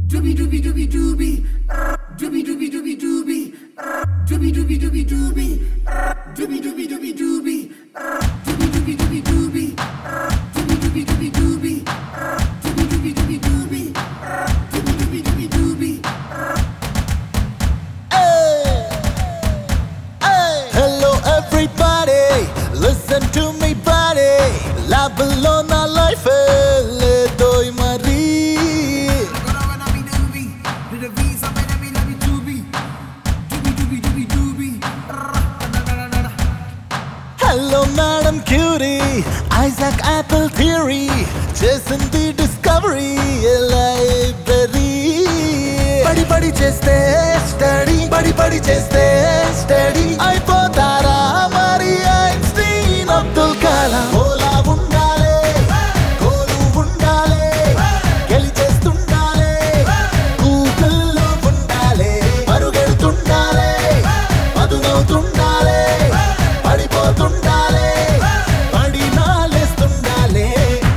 Doobie doobie doobie doobie. Doobie doobie doobie doobie. Doobie doobie doobie doobie. Doobie doobie doobie doobie. Doobie doobie doobie doobie. Doobie doobie doobie doobie. Doobie doobie doobie doobie. Doobie doobie doobie doobie. Hello everybody, listen to me buddy లాభంలో నా life లేదో మరి hello madam Curie Isaac apple theory చేసింది discovery library పడి పడి చేస్తే study పడి పడి చేస్తే స్టడీ అయిపోతారా మరి ఐన్స్టీన్ అబ్దుల్ కలాం ఓలా ఉండాలి గోలు ఉండాలి గెలిచేస్తుండాలి గూగుల్లో ఉండాలి మరుగెడుతుండాలి మధునవుతుండాలి పడిపోతుండాలి పడి నాలేస్తుండాలి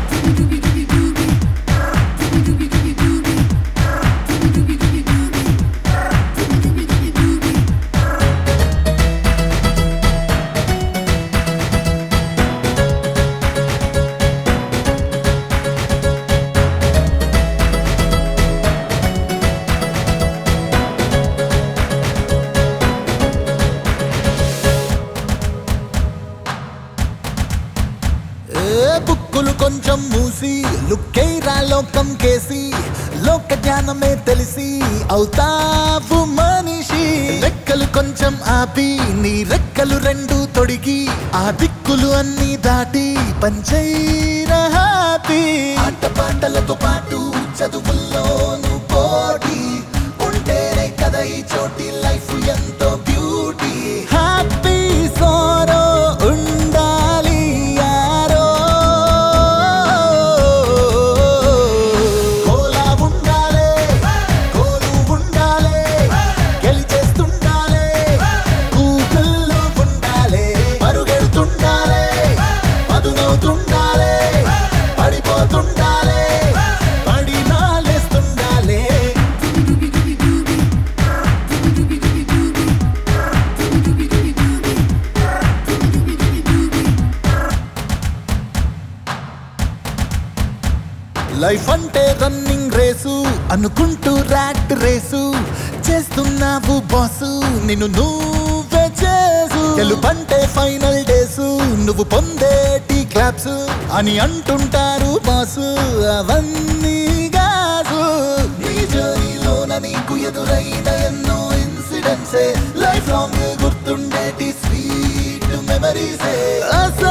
ఏ బుక్కులు కొంచెం మూసి లుక్కేరా లోకం కేసి లోక జ్ఞానమే తెలిసి అవుతావు మనిషి రెక్కలు కొంచెం ఆపి నీ రెక్కలు రెండు తొడిగి ఆ దిక్కులు అన్ని దాటి పంచైరా హ్యాపీ ఆట పాటలతో పాటు చదువుల్లోను పోటీ ఉంటేనే కదా ఈ చోటి లైఫ్ ఎంతో బ్యూటీ హ్యాపీ సోరో ఉండాలి యారో కోలా ఉండాలి కోలు ఉండాలి గెలిచేస్తుండాలి గూగుల్లో ఉండాలి మరుగెడుతుండాలి మధునవుతుండాలి పడిపోతుండాలి పడి నాలేస్తుండాలి లైఫ్ అంటే రన్నింగ్ రేసు అనుకుంటూ ర్యాట్ రేసు చేస్తున్నావు బాసు నిన్ను నువ్వే చేసు గెలుపంటే ఫైనల్ డేసు నువ్వు పొందేటి క్లాప్స్ అని అంటుంటారు బాసు అవన్నీ గాసు నీ జర్నీలోన నీకు ఎదురైన ఎన్నో ఇన్సిడెంట్సే లైఫ్ లాంగ్ గుర్తుండేటి స్వీట్ మెమరీసే